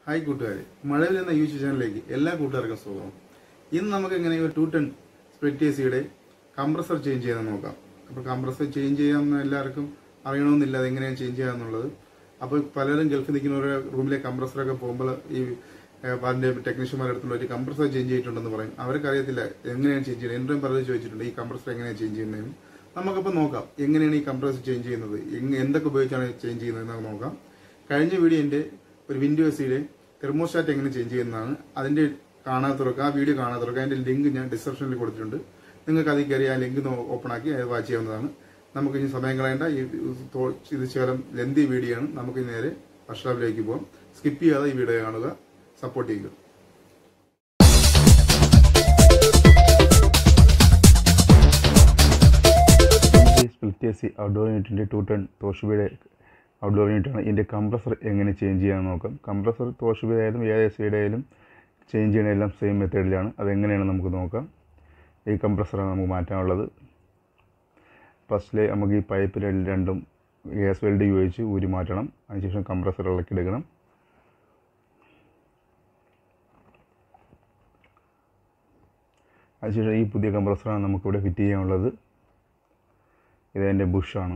hi കൂട്ടുകാരെ മഴവിൽ എന്ന YouTube ചാനലിലേക്ക് എല്ലാ കൂട്ടുകാർക്കും സ്വാഗതം ഇന്ന് നമുക്ക് എങ്ങനെ ഒരു ടു ടെൻ സ്പ്ലിറ്റ് എ സിയുടെ കംപ്രസർ ചേഞ്ച് ചെയ്യാൻ നോക്കാം അപ്പോൾ കംപ്രസർ ചേഞ്ച് ചെയ്യാമെന്ന് എല്ലാവർക്കും അറിയണമെന്നില്ല അത് എങ്ങനെയാണ് ചേഞ്ച് ചെയ്യാന്നുള്ളത് അപ്പോൾ പലരും ഗൾഫിൽ നിൽക്കുന്ന ഒരു റൂമിലെ കംപ്രസറൊക്കെ പോകുമ്പോൾ ഈ ഏഹ്, അതിന്റെ ടെക്നീഷ്യന്മാരുടെ അടുത്തുള്ള ഒരു കംപ്രസർ ചേഞ്ച് ചെയ്തിട്ടുണ്ടെന്ന് പറയും അവർക്ക് അറിയത്തില്ല എങ്ങനെയാണ് ചേഞ്ച് ചെയ്യുന്നത് എൻ്റെയും പലരും ചോദിച്ചിട്ടുണ്ട് ഈ കംപ്രസർ എങ്ങനെയാണ് ചേഞ്ച് ചെയ്യുന്നതെന്ന് നമുക്കപ്പോൾ നോക്കാം എങ്ങനെയാണ് ഈ കംപ്രസർ ചേഞ്ച് ചെയ്യുന്നത് എങ് എന്തൊക്കെ ഉപയോഗിച്ചാണ് ചേഞ്ച് ചെയ്യുന്നത് എന്ന് നോക്കാം കഴിഞ്ഞ വീഡിയോ എൻ്റെ ഒരു വിൻഡോസിയുടെ തെർമോസ്റ്റാറ്റ് എങ്ങനെ ചേഞ്ച് ചെയ്യുന്നതാണ് അതിന്റെ കാണാത്തവർക്ക് ആ വീഡിയോ കാണാത്തവർക്ക് അതിന്റെ ലിങ്ക് ഞാൻ ഡിസ്ക്രിപ്ഷനിൽ കൊടുത്തിട്ടുണ്ട് നിങ്ങൾക്ക് അതിൽ കയറി ആ ലിങ്ക് ഓപ്പൺ ആക്കി അത് വാച്ച് ചെയ്യാവുന്നതാണ് നമുക്ക് ഇനി സമയം കളയേണ്ട ഈ തോ- ഇത് ശകലം ലെന്തി വീഡിയോ ആണ് നമുക്ക് ഇനി നേരെ വർഷാപ്പിലേക്ക് പോകാം സ്കിപ്പ് ചെയ്യാതെ ഈ വീഡിയോ കാണുക സപ്പോർട്ട് ചെയ്യുക ഈ സ്പ്ലിറ്റ് എ സി ഔട്ട്ഡോർ യൂണിറ്റിൻ്റെ ടു ടൺ തോഷിബയുടെ ഔട്ട്ഡോർ യൂണിറ്റാണ് ഇതിൻ്റെ കംപ്രസർ എങ്ങനെ ചേഞ്ച് ചെയ്യാമെന്ന് നോക്കാം കംപ്രസർ തോഷിബയുടെ ആയാലും ഏത് എസ് സിയുടെ ആയാലും ചേഞ്ച് ചെയ്യണ എല്ലാം സെയിം മെത്തേഡിലാണ് അതെങ്ങനെയാണ് നമുക്ക് നോക്കാം ഈ കംപ്രസറാണ് നമുക്ക് മാറ്റാനുള്ളത് ഫസ്റ്റിലെ നമുക്ക് ഈ പൈപ്പ് രണ്ടും ഗ്യാസ് വെൽഡ് ഉപയോഗിച്ച് ഊരി മാറ്റണം അതിനുശേഷം കംപ്രസർ ഇളക്കിയെടുക്കണം അതിനുശേഷം ഈ പുതിയ കംപ്രസറാണ് നമുക്കിവിടെ ഫിറ്റ് ചെയ്യാനുള്ളത് ഇതെൻ്റെ ബുഷാണ്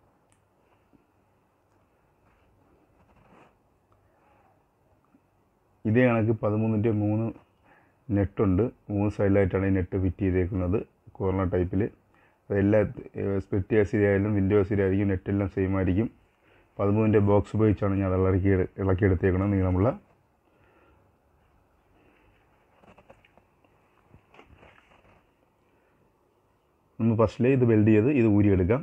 ഇതേ കണക്ക് പതിമൂന്നിൻ്റെ മൂന്ന് നെട്ടുണ്ട് മൂന്ന് സൈഡിലായിട്ടാണ് ഈ നെറ്റ് ഫിറ്റ് ചെയ്തേക്കുന്നത് കോർണർ ടൈപ്പിൽ അതെല്ലാ സ്പ്ലിറ്റ് എ സി ആയാലും വിൻഡോ എ സി ആയിരിക്കും നെറ്റെല്ലാം സെയിം ആയിരിക്കും പതിമൂന്നിൻ്റെ ബോക്സ് ഉപയോഗിച്ചാണ് ഞാൻ അത് ഇളക്കി ഇളക്കിയെടുത്തേക്കുന്നത് നീളമുള്ള നമ്മൾ ഫസ്റ്റിലെ ഇത് വെൽഡ് ചെയ്ത് ഇത് ഊരിയെടുക്കാം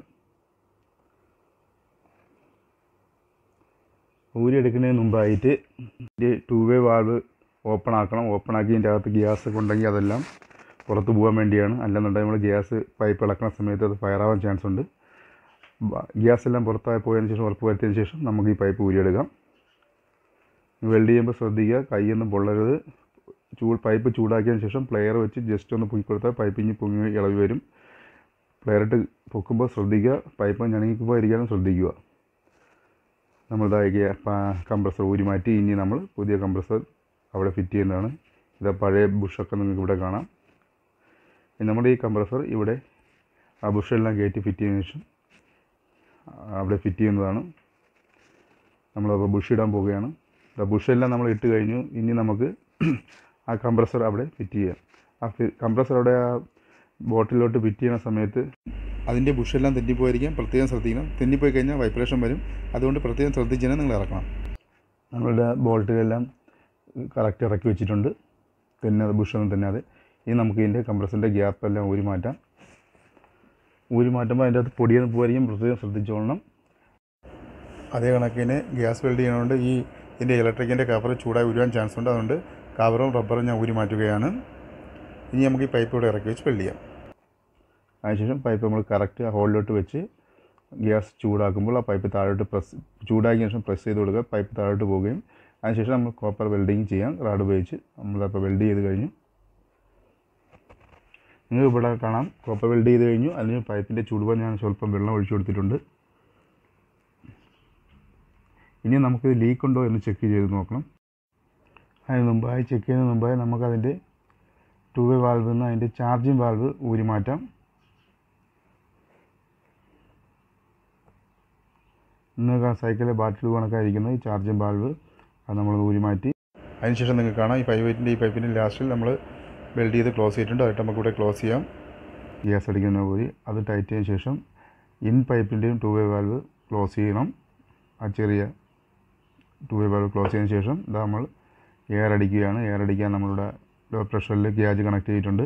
ഊരിയെടുക്കുന്നതിന് മുമ്പായിട്ട് ഇത് ടൂ വേ വാൾവ് ഓപ്പൺ ആക്കണം ഓപ്പൺ ആക്കി ഇതിൻ്റെ അകത്ത് ഗ്യാസ് ഒക്കെ ഉണ്ടെങ്കിൽ അതെല്ലാം പുറത്ത് പോകാൻ വേണ്ടിയാണ് അല്ലെന്നുണ്ടെങ്കിൽ നമ്മൾ ഗ്യാസ് പൈപ്പ് ഇളക്കുന്ന സമയത്ത് അത് ഫയർ ആവാൻ ചാൻസ് ഉണ്ട് ബ- ഗ്യാസ് എല്ലാം പുറത്തായി പോയതിന് ശേഷം ഉറപ്പ് വരുത്തിയതിന് ശേഷം നമുക്ക് ഈ പൈപ്പ് ഊരിയെടുക്കാം വെൽഡ് ചെയ്യുമ്പോൾ ശ്രദ്ധിക്കുക കൈയൊന്നും പൊള്ളരുത് ചൂട് പൈപ്പ് ചൂടാക്കിയതിന് ശേഷം പ്ലെയർ വെച്ച് ജസ്റ്റ് ഒന്ന് പൊക്കി കൊടുത്താൽ പൈപ്പ് ഇനി പൊങ്ങി ഇളവി വരും പ്ലെയറിട്ട് പൊക്കുമ്പോൾ ശ്രദ്ധിക്കുക പൈപ്പ് ഞണങ്ങി പോയിരിക്കാനും ശ്രദ്ധിക്കുക നമ്മളിതാക്കിയ കംപ്രസർ ഊരി മാറ്റി ഇനി നമ്മൾ പുതിയ കംപ്രസർ അവിടെ ഫിറ്റ് ചെയ്യുന്നതാണ് ഇത് പഴയ ബുഷൊക്കെ നിങ്ങൾക്ക് ഇവിടെ കാണാം ഇനി നമ്മുടെ ഈ കംപ്രസർ ഇവിടെ ആ ബുഷെല്ലാം കയറ്റി ഫിറ്റ് ചെയ്തതിനു ശേഷം അവിടെ ഫിറ്റ് ചെയ്യുന്നതാണ് നമ്മളപ്പോൾ ബുഷ് ഇടാൻ പോവുകയാണ് ആ ബുഷെല്ലാം നമ്മൾ ഇട്ട് കഴിഞ്ഞു ഇനി നമുക്ക് ആ കംപ്രസർ അവിടെ ഫിറ്റ് ചെയ്യാം ആ കംപ്രസർ അവിടെ ആ ബോട്ടിലോട്ട് ഫിറ്റ് ചെയ്യുന്ന സമയത്ത് അതിന്റെ ബുഷെല്ലാം തെന്നിപ്പോയിരിക്കാം പ്രത്യേകം ശ്രദ്ധിക്കണം തെന്നിപ്പോയി കഴിഞ്ഞാൽ വൈബ്രേഷൻ വരും അതുകൊണ്ട് പ്രത്യേകം ശ്രദ്ധിച്ച് തന്നെ നിങ്ങൾ ഇറക്കണം നമ്മളുടെ ബോൾട്ടുകളെല്ലാം കറക്റ്റ് ഇറക്കി വെച്ചിട്ടുണ്ട് തന്നെ ബുഷൊന്നും തന്നെയാതെ ഇനി നമുക്ക് ഇതിൻ്റെ കംപ്രസറിൻ്റെ ഗ്യാപ്പ് എല്ലാം ഊരി മാറ്റാം ഊരി മാറ്റുമ്പോൾ അതിൻ്റെ അകത്ത് പൊടിയൊന്നും പോയിരിക്കും പ്രത്യേകം ശ്രദ്ധിച്ചോളണം അതേ കണക്കിന് ഗ്യാസ് വെൽഡ് ചെയ്യുന്നതുകൊണ്ട് ഈ ഇതിൻ്റെ ഇലക്ട്രിക്കിൻ്റെ കവർ ചൂടായി ഉരുവാൻ ചാൻസ് ഉണ്ട് അതുകൊണ്ട് കവറും റബ്ബറും ഞാൻ ഊരി മാറ്റുകയാണ് ഇനി നമുക്ക് ഈ പൈപ്പ് ഇവിടെ ഇറക്കി വെച്ച് വെൽഡ് ചെയ്യാം അതിനുശേഷം പൈപ്പ് നമ്മൾ കറക്റ്റ് ആ ഹോളിലോട്ട് വെച്ച് ഗ്യാസ് ചൂടാക്കുമ്പോൾ ആ പൈപ്പ് താഴോട്ട് പ്രസ് ചൂടാക്കിയ ശേഷം പ്രസ് ചെയ്ത് കൊടുക്കുക പൈപ്പ് താഴോട്ട് പോവുകയും അതിനുശേഷം നമ്മൾ കോപ്പർ വെൽഡിങ് ചെയ്യാം റാഡ് ഉപയോഗിച്ച് നമ്മളപ്പോൾ വെൽഡ് ചെയ്ത് കഴിഞ്ഞു നിങ്ങൾക്ക് ഇവിടെ കാണാം കോപ്പർ വെൽഡ് ചെയ്ത് കഴിഞ്ഞു അതിന് പൈപ്പിൻ്റെ ചൂടുമ്പോൾ ഞാൻ സ്വല്പം വെള്ളം ഒഴിച്ചു കൊടുത്തിട്ടുണ്ട് ഇനി നമുക്ക് ലീക്ക് ഉണ്ടോ എന്ന് ചെക്ക് ചെയ്ത് നോക്കണം അതിന് മുമ്പായി ചെക്ക് ചെയ്യുന്നതിന് മുമ്പായി നമുക്കതിൻ്റെ ടു വേ വാൽവിൽ നിന്ന് അതിൻ്റെ ചാർജിങ് വാൽവ് ഊരി മാറ്റാം ഇന്ന് സൈക്കിളിലെ ബാറ്ററി കണക്കായിരിക്കുന്നത് ഈ ചാർജിങ് വാൽവ് അത് നമ്മൾ ഊരി മാറ്റി അതിനുശേഷം നിങ്ങൾക്ക് കാണാം ഈ ഫൈവ് എയ്റ്റിൻ്റെ ഈ പൈപ്പിൻ്റെ ലാസ്റ്റിൽ നമ്മൾ വെൽഡ് ചെയ്ത് ക്ലോസ് ചെയ്തിട്ടുണ്ട് അതായിട്ട് നമുക്ക് ഇവിടെ ക്ലോസ് ചെയ്യാം ഗ്യാസ് അടിക്കുന്ന ഊരി അത് ടൈറ്റ് ചെയ്തതിന് ശേഷം ഇൻ പൈപ്പിൻ്റെയും ടു വേ വാൽവ് ക്ലോസ് ചെയ്യണം ആ ചെറിയ ടു വേ വാൽവ് ക്ലോസ് ചെയ്തതിന് ശേഷം ഇതാ നമ്മൾ എയർ അടിക്കുകയാണ് എയർ അടിക്കാൻ നമ്മളുടെ ലോ പ്രഷറിൽ ഗ്യാജ് കണക്ട് ചെയ്തിട്ടുണ്ട്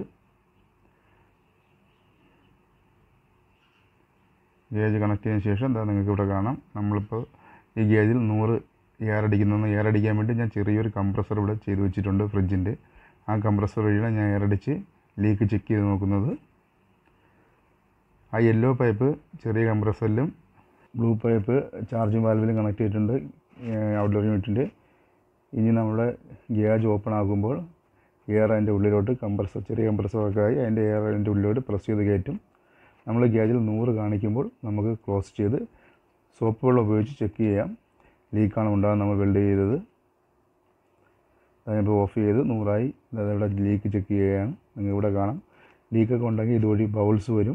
ഗേജ് കണക്ട് ചെയ്തതിന് ശേഷം എന്താ നിങ്ങൾക്ക് ഇവിടെ കാണാം നമ്മളിപ്പോൾ ഈ ഗേജിൽ നൂറ് എയർ അടിക്കുന്നതെന്ന് എയർ അടിക്കാൻ വേണ്ടി ഞാൻ ചെറിയൊരു കംപ്രസർ ഇവിടെ ചെയ്ത് വെച്ചിട്ടുണ്ട് ഫ്രിഡ്ജിൻ്റെ ആ കംപ്രസർ വഴിയാണ് ഞാൻ എയർ അടിച്ച് ലീക്ക് ചെക്ക് ചെയ്ത് നോക്കുന്നത് ആ യെല്ലോ പൈപ്പ് ചെറിയ കംപ്രസറിലും ബ്ലൂ പൈപ്പ് ചാർജിങ് വാൽവിലും കണക്ട് ചെയ്തിട്ടുണ്ട് ഔട്ട്ഡോർ യൂണിറ്റിൻ്റെ ഇനി നമ്മുടെ ഗേജ് ഓപ്പൺ ആകുമ്പോൾ എയർ അതിൻ്റെ ഉള്ളിലോട്ട് കംപ്രസർ ചെറിയ കംപ്രസറൊക്കെ ആയി അതിൻ്റെ എയർ അതിൻ്റെ ഉള്ളിലോട്ട് പ്രസ് ചെയ്ത് കയറ്റും നമ്മൾ ഗേജിൽ നൂറ് കാണിക്കുമ്പോൾ നമുക്ക് ക്ലോസ് ചെയ്ത് സോപ്പ് വെള്ളം ഉപയോഗിച്ച് ചെക്ക് ചെയ്യാം ലീക്കാണ് ഉണ്ടാകുന്നത് നമ്മൾ വെൽഡ് ചെയ്തത് അതിനിപ്പോൾ ഓഫ് ചെയ്ത് നൂറായി അതായത് ഇവിടെ ലീക്ക് ചെക്ക് ചെയ്യുകയാണ് നിങ്ങൾ ഇവിടെ കാണാം ലീക്കൊക്കെ ഉണ്ടെങ്കിൽ ഇതുവഴി ബൗൾസ് വരും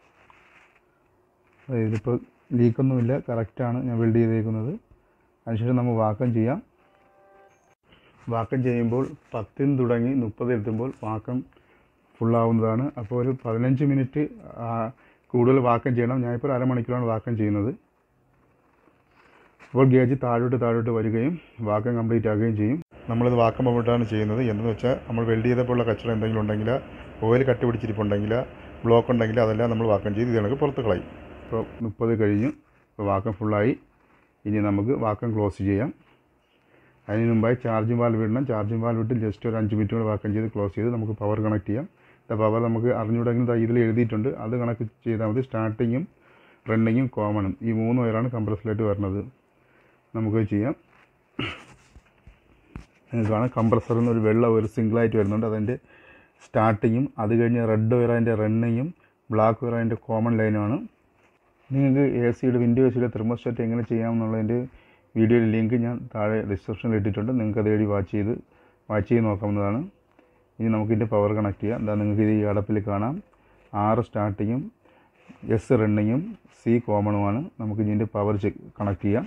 അതായത് ഇതിപ്പോൾ ലീക്കൊന്നുമില്ല കറക്റ്റാണ് ഞാൻ വെൽഡ് ചെയ്തേക്കുന്നത് അതിനുശേഷം നമ്മൾ വാക്കം ചെയ്യാം വാക്കം ചെയ്യുമ്പോൾ പത്തിൽ നിന്ന് തുടങ്ങി മുപ്പത് എത്തുമ്പോൾ വാക്കം ഫുള്ളാവുന്നതാണ് അപ്പോൾ ഒരു പതിനഞ്ച് മിനിറ്റ് ആ, കൂടുതൽ വാക്കം ചെയ്യണം ഞാനിപ്പോൾ ഒരു അരമണിക്കൂറാണ് വാക്കം ചെയ്യുന്നത് അപ്പോൾ ഗേജ് താഴോട്ട് താഴോട്ട് വരികയും വാക്കം കംപ്ലീറ്റ് ആകുകയും ചെയ്യും നമ്മളിത് വാക്കം പോയിട്ടാണ് ചെയ്യുന്നത് എന്തെന്ന് വെച്ചാൽ നമ്മൾ വെൽഡ് ചെയ്തപ്പോഴുള്ള കച്ചറ എന്തെങ്കിലും ഉണ്ടെങ്കിൽ ഓയിൽ കട്ടി പിടിച്ചിരിപ്പുണ്ടെങ്കിൽ ബ്ലോക്ക് ഉണ്ടെങ്കിൽ അതെല്ലാം നമ്മൾ വാക്കം ചെയ്ത് ഇത് കണക്ക് പുറത്ത് കളയും ഇപ്പോൾ മുപ്പത് കഴിഞ്ഞു ഇപ്പോൾ വാക്കം ഫുള്ളായി ഇനി നമുക്ക് വാക്കം ക്ലോസ് ചെയ്യാം അതിന് മുമ്പായി ചാർജിങ് വാൽ വിടണം ചാർജിങ് വാൽ വിട്ട് ജസ്റ്റ് ഒരു അഞ്ച് മിനിറ്റ് കൂടെ വാക്കം ചെയ്ത് ക്ലോസ് ചെയ്ത് നമുക്ക് പവർ കണക്ട് ചെയ്യാം പവർ നമുക്ക് അറിഞ്ഞുകൂടെങ്കിൽ ദാ ഇതിൽ എഴുതിയിട്ടുണ്ട് അത് കണക്ക് ചെയ്താൽ മതി സ്റ്റാർട്ടിങ്ങും റണ്ണിങ്ങും കോമണും ഈ മൂന്ന് വയറാണ് കംപ്രസറിലായിട്ട് വരുന്നത് നമുക്ക് ചെയ്യാം നിങ്ങൾക്ക് കാണാം കംപ്രസറിൽ നിന്ന് ഒരു വെള്ള ഒരു സിംഗിളായിട്ട് വരുന്നുണ്ട് അതിൻ്റെ സ്റ്റാർട്ടിങ്ങും അത് കഴിഞ്ഞ് റെഡ് വയർ അതിൻ്റെ റണ്ണിങ്ങും ബ്ലാക്ക് വയർ അതിൻ്റെ കോമൺ ലൈനുമാണ് നിങ്ങൾക്ക് എ സിയുടെ വിൻഡോ എ സിയുടെ തെർമോസ്റ്റാറ്റ് എങ്ങനെ ചെയ്യാമെന്നുള്ളതിൻ്റെ വീഡിയോയുടെ ലിങ്ക് ഞാൻ താഴെ ഡിസ്ക്രിപ്ഷനിൽ ഇട്ടിട്ടുണ്ട് നിങ്ങൾക്ക് അത് വഴി വാച്ച് ചെയ്ത് വാച്ച് ചെയ്ത് നോക്കാവുന്നതാണ് ഇനി നമുക്കിതിൻ്റെ പവർ കണക്ട് ചെയ്യാം എന്താ നിങ്ങൾക്ക് ഇത് ഈ അടപ്പിൽ കാണാം ആറ് സ്റ്റാർട്ടിങ്ങും എസ് റണ്ണിങ്ങും സി കോമണുമാണ് നമുക്ക് ഇതിൻ്റെ പവർ ചെക്ക് കണക്ട് ചെയ്യാം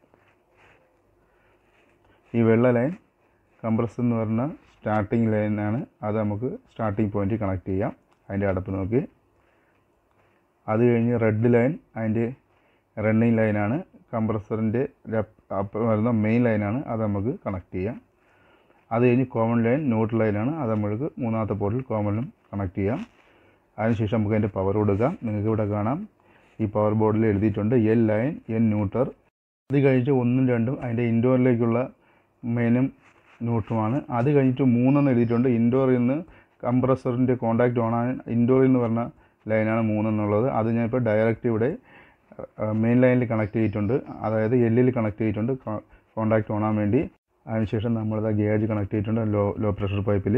ഈ വെള്ള ലൈൻ കംപ്രസ് എന്ന് പറഞ്ഞ സ്റ്റാർട്ടിങ് ലൈനാണ് അത് നമുക്ക് സ്റ്റാർട്ടിങ് പോയിന്റ് കണക്ട് ചെയ്യാം അതിൻ്റെ അടപ്പ് നോക്കി അത് കഴിഞ്ഞ് റെഡ് ലൈൻ അതിൻ്റെ റണ്ണിങ് ലൈനാണ് കംപ്രസറിൻ്റെ അപ്പുറം വരുന്ന മെയിൻ ലൈനാണ് അത് നമുക്ക് കണക്ട് ചെയ്യാം അത് കഴിഞ്ഞ് കോമൺ ലൈൻ ന്യൂട്രൽ ലൈനാണ് അത് നമുക്ക് മൂന്നാമത്തെ പോർട്ടിൽ കോമണും കണക്ട് ചെയ്യാം അതിനുശേഷം നമുക്ക് അതിൻ്റെ പവർ കൊടുക്കാം നിങ്ങൾക്ക് ഇവിടെ കാണാം ഈ പവർ ബോർഡിൽ എഴുതിയിട്ടുണ്ട് എൽ ലൈൻ എൻ ന്യൂട്രർ അത് കഴിഞ്ഞിട്ട് ഒന്നും രണ്ടും അതിൻ്റെ ഇൻഡോറിലേക്കുള്ള മെയിനും ന്യൂട്രുമാണ് അത് കഴിഞ്ഞിട്ട് മൂന്നെന്ന് എഴുതിയിട്ടുണ്ട് ഇൻഡോറിൽ നിന്ന് കംപ്രസറിൻ്റെ കോൺടാക്റ്റ് ഓൺ ആണ് ഇൻഡോറിൽ നിന്ന് പറഞ്ഞ ലൈനാണ് മൂന്നെന്നുള്ളത് അത് ഞാനിപ്പോൾ ഡയറക്റ്റ് ഇവിടെ മെയിൻ ലൈനിൽ കണക്ട് ചെയ്തിട്ടുണ്ട് അതായത് എല്ലിൽ കണക്ട് ചെയ്തിട്ടുണ്ട് കോൺടാക്റ്റ് ഓണാൻ വേണ്ടി അതിനുശേഷം നമ്മളിത് ഗേജ് കണക്ട് ചെയ്തിട്ടുണ്ട് ലോ ലോ പ്രഷർ പൈപ്പിൽ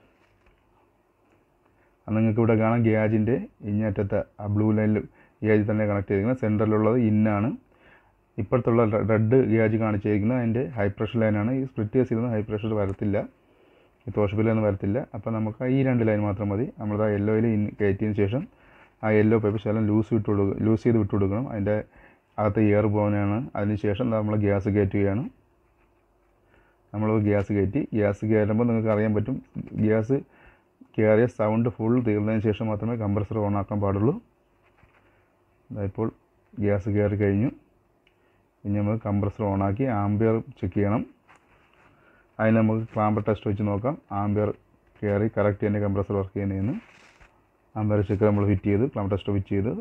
നിങ്ങൾക്ക് ഇവിടെ കാണാം ഗേജിൻ്റെ ഇങ്ങേറ്റത്തെ ആ ബ്ലൂ ലൈനിൽ ഗേജ് തന്നെ കണക്ട് ചെയ്തിരിക്കുന്നത് സെൻറ്ററിലുള്ളത് ഇന്നാണ് ഇപ്പുറത്തുള്ള റെഡ് ഗേജ് കാണിച്ചിരിക്കുന്നത് അതിൻ്റെ ഹൈ പ്രഷർ ലൈനാണ് ഈ സ്പ്ലിറ്റ് കേസിൽ നിന്ന് ഹൈ പ്രഷർ വരത്തില്ല ഈ തോഷപ്പിലൊന്നും വരത്തില്ല അപ്പോൾ നമുക്ക് ഈ രണ്ട് ലൈൻ മാത്രം മതി നമ്മൾ ആ യെല്ലോയിൽ ഇൻ കയറ്റിയതിന് ശേഷം ആ യെല്ലോ പൈപ്പ് ശകലം ലൂസ് വിട്ട് കൊടുക്കുക ലൂസ് ചെയ്ത് വിട്ട് കൊടുക്കണം അതിൻ്റെ അകത്ത് എയർ പോകാനാണ് അതിന് ശേഷം നമ്മൾ ഗ്യാസ് കയറ്റുകയാണ് നമ്മൾ ഗ്യാസ് കയറ്റി ഗ്യാസ് കയറുമ്പോൾ നിങ്ങൾക്ക് അറിയാൻ പറ്റും ഗ്യാസ് കയറിയ സൗണ്ട് ഫുൾ തീർന്നതിന് ശേഷം മാത്രമേ കംപ്രസർ ഓൺ ആക്കാൻ പാടുള്ളൂ ദാ ഇപ്പോൾ ഗ്യാസ് കയറി കഴിഞ്ഞു ഇനി നമുക്ക് കംപ്രസർ ഓണാക്കി ആംബിയർ ചെക്ക് ചെയ്യണം അതിന് നമുക്ക് ക്ലാമ്പർ ടെസ്റ്റ് വെച്ച് നോക്കാം ആംബിയർ കയറി കറക്റ്റ് തന്നെ കംപ്രസർ വർക്ക് ചെയ്യുന്നതെന്ന് ആംബിയർ ചെക്ക് നമ്മൾ ഫിറ്റ് ചെയ്ത് ക്ലാമ്പർ ടെസ്റ്റ് ഫിറ്റ് ചെയ്ത്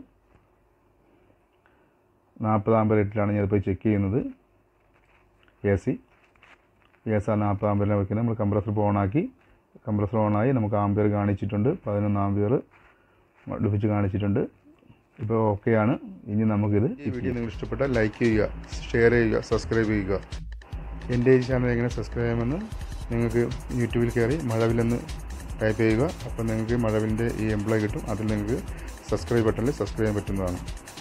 നാൽപ്പത് ആംബിയർ ഇട്ടിട്ടാണ് ഞാൻ പോയി ചെക്ക് ചെയ്യുന്നത് എ സി എ സി നാൽപ്പത് ആംബിയറിനെ വെക്കുന്നത് നമ്മൾ കംപ്രസർ ഇപ്പോൾ ഓണാക്കി കംപ്രസർ ഓണായി നമുക്ക് ആംബിയർ കാണിച്ചിട്ടുണ്ട് പതിനൊന്ന് ആംബിയർ അടുപ്പിച്ച് കാണിച്ചിട്ടുണ്ട് ഇപ്പോൾ ഓക്കെയാണ് ഇനി നമുക്കിത് ഈ വീഡിയോ നിങ്ങൾ ഇഷ്ടപ്പെട്ടാൽ ലൈക്ക് ചെയ്യുക ഷെയർ ചെയ്യുക സബ്സ്ക്രൈബ് ചെയ്യുക എൻ്റെ ഈ ചാനൽ എങ്ങനെ സബ്സ്ക്രൈബ് ചെയ്യാമെന്ന് നിങ്ങൾക്ക് യൂട്യൂബിൽ കയറി മഴവിലെന്ന് ടൈപ്പ് ചെയ്യുക അപ്പോൾ നിങ്ങൾക്ക് മഴവിൻ്റെ ഈ എംപ്ലോയ് കിട്ടും അതിൽ നിങ്ങൾക്ക് സബ്സ്ക്രൈബ് ബട്ടണിൽ സബ്സ്ക്രൈബ് ചെയ്യാൻ പറ്റുന്നതാണ്